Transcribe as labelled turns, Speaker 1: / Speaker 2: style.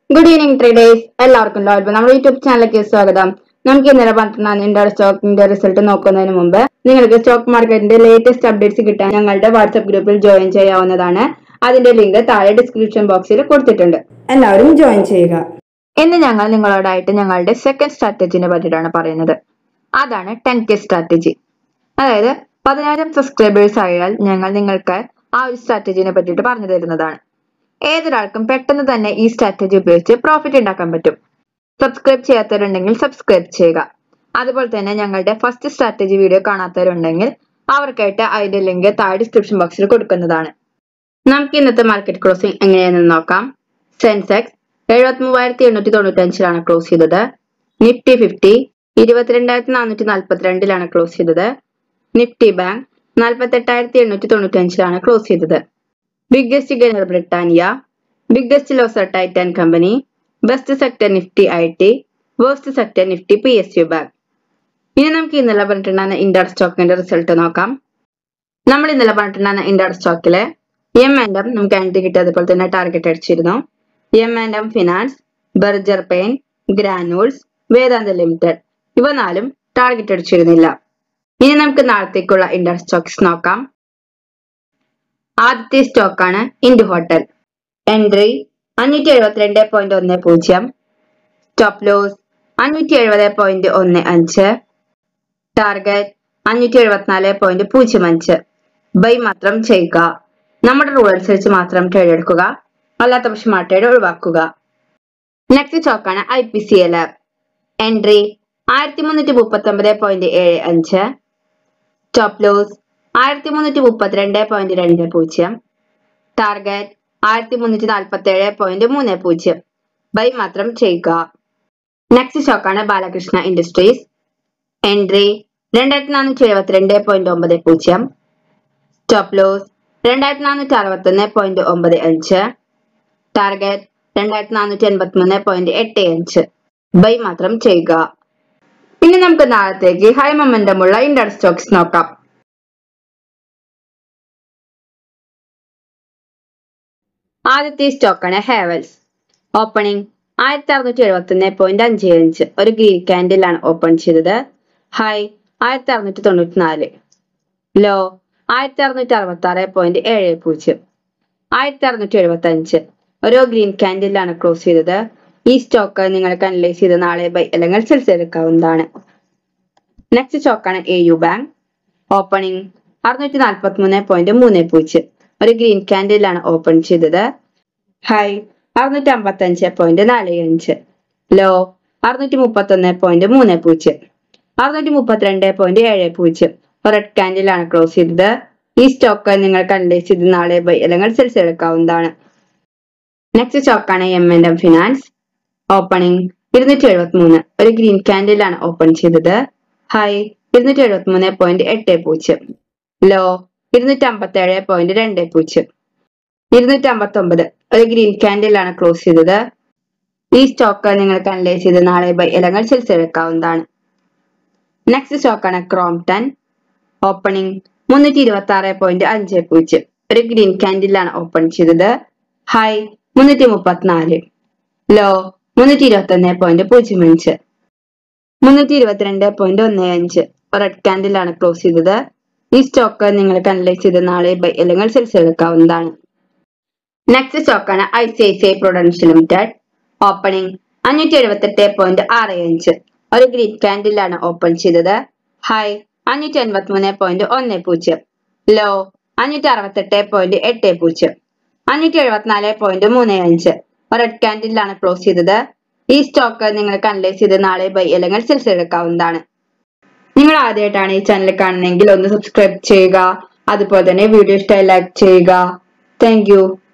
Speaker 1: good evening traders എല്ലാവർക്കും ലോഡ് നമ്മുടെ യൂട്യൂബ് ചാനലിലേക്ക് സ്വാഗതം നമുക്ക് ഇന്നലെ പന്ത്രണ്ടാം ഇന്ത്യയുടെ സ്റ്റോക്കിന്റെ റിസൾട്ട് നോക്കുന്നതിന് മുമ്പ് നിങ്ങൾക്ക് സ്റ്റോക്ക് മാർക്കറ്റിന്റെ ലേറ്റസ്റ്റ് അപ്ഡേറ്റ്സ് കിട്ടാൻ ഞങ്ങളുടെ വാട്സ്ആപ്പ് ഗ്രൂപ്പിൽ ജോയിൻ ചെയ്യാവുന്നതാണ് അതിന്റെ ലിങ്ക് താഴെ ഡിസ്ക്രിപ്ഷൻ ബോക്സിൽ കൊടുത്തിട്ടുണ്ട് എല്ലാവരും ജോയിൻ ചെയ്യുക ഇന്ന് ഞങ്ങൾ നിങ്ങളോടായിട്ട് ഞങ്ങളുടെ സെക്കൻഡ് സ്ട്രാറ്റജിനെ പറ്റിയിട്ടാണ് പറയുന്നത് അതാണ് ടെൻ കെ സ്ട്രാറ്റജി അതായത് പതിനായിരം സബ്സ്ക്രൈബേഴ്സ് ആയാൽ ഞങ്ങൾ നിങ്ങൾക്ക് ആ ഒരു സ്ട്രാറ്റജിനെ പറ്റിയിട്ട് പറഞ്ഞു തരുന്നതാണ് ഏതൊരാൾക്കും പെട്ടെന്ന് തന്നെ ഈ സ്ട്രാറ്റജി ഉപയോഗിച്ച് പ്രോഫിറ്റ് ഉണ്ടാക്കാൻ പറ്റും സബ്സ്ക്രൈബ് ചെയ്യാത്തവരുണ്ടെങ്കിൽ സബ്സ്ക്രൈബ് ചെയ്യുക അതുപോലെ തന്നെ ഞങ്ങളുടെ ഫസ്റ്റ് സ്ട്രാറ്റജി വീഡിയോ കാണാത്തവരുണ്ടെങ്കിൽ അവർക്കായിട്ട് അതിന്റെ ലിങ്ക് താഴെ ഡിസ്ക്രിപ്ഷൻ ബോക്സിൽ കൊടുക്കുന്നതാണ് നമുക്ക് ഇന്നത്തെ മാർക്കറ്റ് ക്ലോസിംഗ് എങ്ങനെയാണെന്ന് നോക്കാം സെൻസെക്സ് എഴുപത്തി മൂവായിരത്തി എണ്ണൂറ്റി തൊണ്ണൂറ്റി അഞ്ചിലാണ് ക്ലോസ് ചെയ്തത് നിഫ്റ്റി ഫിഫ്റ്റി ഇരുപത്തിരണ്ടായിരത്തി നാനൂറ്റി നാൽപ്പത്തിരണ്ടിലാണ് ക്ലോസ് ചെയ്തത് നിഫ്റ്റി ബാങ്ക് നാൽപ്പത്തെട്ടായിരത്തി എണ്ണൂറ്റി തൊണ്ണൂറ്റി അഞ്ചിലാണ് ക്ലോസ് ചെയ്തത് biggest gainer Britannia biggest loser Titan company best sector Nifty I T worst sector Nifty P S U bank ഇനി നമുക്ക് ഇന്നലെ പറഞ്ഞിട്ടുണ്ടായിരുന്ന ഇന്ത്യൻ സ്റ്റോക്കിന്റെ റിസൾട്ട് നോക്കാം നമ്മൾ ഇന്നലെ പറഞ്ഞിട്ടുണ്ടായിരുന്ന ഇന്ത്യൻ സ്റ്റോക്കിലെ എം ആൻഡ് എം നമുക്ക് എൻട്രി കിട്ടി അതുപോലെ തന്നെ ടാർഗറ്റ് അടിച്ചിരുന്നു M and M finance Berger paint Granules Vedanta limited ഇവ നാലും ടാർഗറ്റ് അടിച്ചിരുന്നില്ല ഇനി നമുക്ക് നാളത്തേക്കുള്ള ഇന്ത്യൻ സ്റ്റോക്സ് നോക്കാം ആദ്യത്തെ സ്റ്റോക്കാണ് ഇൻഡു ഹോട്ടൽ എൻട്രി അഞ്ഞൂറ്റി എഴുപത്തിരണ്ട് പോയിന്റ് ഒന്ന് പൂജ്യം സ്റ്റോപ്പ് ലോസ് അഞ്ഞൂറ്റി എഴുപത് പോയിന്റ് ഒന്ന് അഞ്ച് ടാർഗറ്റ് അഞ്ഞൂറ്റി എഴുപത്തിനാല് പോയിന്റ് പൂജ്യം അഞ്ച് ബൈ മാത്രം ചെയ്യുക നമ്മുടെ റൂൾ അനുസരിച്ച് മാത്രം ട്രേഡ് എടുക്കുക അല്ലാത്ത പക്ഷം ആ ട്രേഡ് ഒഴിവാക്കുക നെക്സ്റ്റ് സ്റ്റോക്കാണ് I P C L entry ആയിരത്തി മുന്നൂറ്റി മുപ്പത്തി ഒമ്പത് പോയിന്റ് ഏഴ് അഞ്ച് സ്റ്റോപ്പ് ലോസ് ആയിരത്തി മുന്നൂറ്റി മുപ്പത്തിരണ്ട് പോയിന്റ് രണ്ട് പൂജ്യം ടാർഗറ്റ് ആയിരത്തി മുന്നൂറ്റി നാൽപ്പത്തി ഏഴ് പോയിന്റ് മൂന്ന് പൂജ്യം ബൈ മാത്രം ചെയ്യുക നെക്സ്റ്റ് സ്റ്റോക്കാണ് ബാലകൃഷ്ണ ഇൻഡസ്ട്രീസ് എൻട്രി രണ്ടായിരത്തി നാനൂറ്റി എഴുപത്തിരണ്ട് പോയിന്റ് ഒമ്പത് പൂജ്യം സ്റ്റോപ്പ് ലോസ് രണ്ടായിരത്തി നാനൂറ്റി അറുപത്തി ഒന്ന് പോയിന്റ് ഒമ്പത് അഞ്ച് ടാർഗറ്റ് രണ്ടായിരത്തി നാനൂറ്റി എൺപത്തി മൂന്ന് പോയിന്റ് എട്ട് അഞ്ച് ബൈ മാത്രം ചെയ്യുക ഇനി നമുക്ക് നാളത്തേക്ക് ഹൈ മൊമെന്റമുള്ള ഇന്ത്യൻ സ്റ്റോക്സ് നോക്കാം ആദ്യത്തെ സ്റ്റോക്കാണ് ഹേവൽസ് ഓപ്പണിംഗ് ആയിരത്തി അറുന്നൂറ്റി എഴുപത്തി ഒന്ന് പോയിന്റ് അഞ്ച് അഞ്ച് ഒരു ഗ്രീൻ ക്യാൻഡിലാണ് ഓപ്പൺ ചെയ്തത് ഹൈ ആയിരത്തി അറുന്നൂറ്റി തൊണ്ണൂറ്റി നാല് ലോ ആയിരത്തി അറുന്നൂറ്റി അറുപത്തി ആറ് പോയിന്റ് ഏഴ് പൂജ്യം ആയിരത്തി അറുന്നൂറ്റി എഴുപത്തി അഞ്ച് ഓരോ ഗ്രീൻ ക്യാൻഡിലാണ് ക്ലോസ് ചെയ്തത് ഈ സ്റ്റോക്ക് നിങ്ങൾക്ക് അനലൈസ് ചെയ്ത് നാളെ ബൈ അല്ലെങ്കിൽ സെൽസ് എടുക്കാവുന്നതാണ് നെക്സ്റ്റ് സ്റ്റോക്കാണ് എ യു ബാങ്ക് ഓപ്പണിംഗ് അറുന്നൂറ്റി നാൽപ്പത്തി മൂന്ന് പോയിന്റ് മൂന്ന് പൂജ്യം ഒരു ഗ്രീൻ ക്യാൻഡിലാണ് ഓപ്പൺ ചെയ്തത് ഹൈ അറുന്നൂറ്റി അമ്പത്തി അഞ്ച് പോയിന്റ് നാല് അഞ്ച് ലോ അറുന്നൂറ്റി മുപ്പത്തി ഒന്ന് പോയിന്റ് മൂന്ന് പൂജ്യം അറുന്നൂറ്റി മുപ്പത്തിരണ്ട് പോയിന്റ് ഏഴ് പൂജ്യം റെഡ് ക്യാൻഡിലാണ് ക്ലോസ് ചെയ്തത് ഈ സ്റ്റോക്ക് നിങ്ങൾക്ക് അനലൈസ് ചെയ്ത് നാളെ ബൈ അല്ലെങ്കിൽ സെൽസ് എടുക്കാവുന്നതാണ് നെക്സ്റ്റ് സ്റ്റോക്കാണ് M N M finance opening ഇരുന്നൂറ്റി എഴുപത്തി മൂന്ന് ഒരു ഗ്രീൻ ക്യാൻഡിലാണ് ഓപ്പൺ ചെയ്തത് ഹൈ ഇരുന്നൂറ്റി എഴുപത്തി മൂന്ന് പോയിന്റ് എട്ട് പൂജ്യം ലോ ഇരുന്നൂറ്റി അമ്പത്തി ഏഴ് പോയിന്റ് രണ്ട് പൂജ്യം ഇരുന്നൂറ്റി അമ്പത്തി ഒമ്പത് ഒരു ഗ്രീൻ ക്യാൻഡിലാണ് ക്ലോസ് ചെയ്തത് ഈ സ്റ്റോക്ക് നിങ്ങൾക്ക് അനലൈസ് ചെയ്ത് നാളെ ബൈ അല്ലെങ്കിൽ സെൽസ് എടുക്കാവുന്നതാണ് നെക്സ്റ്റ് സ്റ്റോക്കാണ് ക്രോംടൺ ഓപ്പണിംഗ് മുന്നൂറ്റി ഇരുപത്തി ആറ് പോയിന്റ് അഞ്ച് പൂജ്യം ഒരു ഗ്രീൻ ക്യാൻഡിലാണ് ഓപ്പൺ ചെയ്തത് ഹൈ മുന്നൂറ്റി മുപ്പത്തിനാല് ലോ മുന്നൂറ്റി ഇരുപത്തി ഒന്ന് പോയിന്റ് പൂജ്യം അഞ്ച് മുന്നൂറ്റി ഇരുപത്തിരണ്ട് പോയിന്റ് ഒന്ന് അഞ്ച് റെഡ് ക്യാൻഡിലാണ് ക്ലോസ് ചെയ്തത് ഈ സ്റ്റോക്ക് നിങ്ങൾക്ക് അനലൈസ് ചെയ്ത് നാളെ ബൈ അല്ലെങ്കിൽ സെൽസ് എടുക്കാവുന്നതാണ് നെക്സ്റ്റ് സ്റ്റോക്കാണ് I C I C I prudential limited opening അഞ്ഞൂറ്റി എഴുപത്തെട്ട് പോയിന്റ് ആറ് അഞ്ച് ഒരു ഗ്രീൻ ക്യാൻഡിലാണ് ഓപ്പൺ ചെയ്തത് ഹൈ അഞ്ഞൂറ്റി അൻപത്തി മൂന്ന് പോയിന്റ് ഒന്ന് പൂജ്യം ലോ അഞ്ഞൂറ്റി അറുപത്തെട്ട് പോയിന്റ് എട്ട് പൂജ്യം അഞ്ഞൂറ്റി എഴുപത്തിനാല് പോയിന്റ് മൂന്ന് അഞ്ച് റെഡ് ക്യാൻഡിലാണ് ക്ലോസ് ചെയ്തത് ഈ സ്റ്റോക്ക് നിങ്ങൾക്ക് അനലൈസ് ചെയ്ത് നാളെ ബൈ അല്ലെങ്കിൽ സെൽസ് എടുക്കാവുന്നതാണ് നിങ്ങൾ ആദ്യമായിട്ടാണ് ഈ ചാനൽ കാണുന്നതെങ്കിൽ ഒന്ന് സബ്സ്ക്രൈബ് ചെയ്യുക അതുപോലെ തന്നെ വീഡിയോ ഇഷ്ടമായി ലൈക്ക് ചെയ്യുക താങ്ക്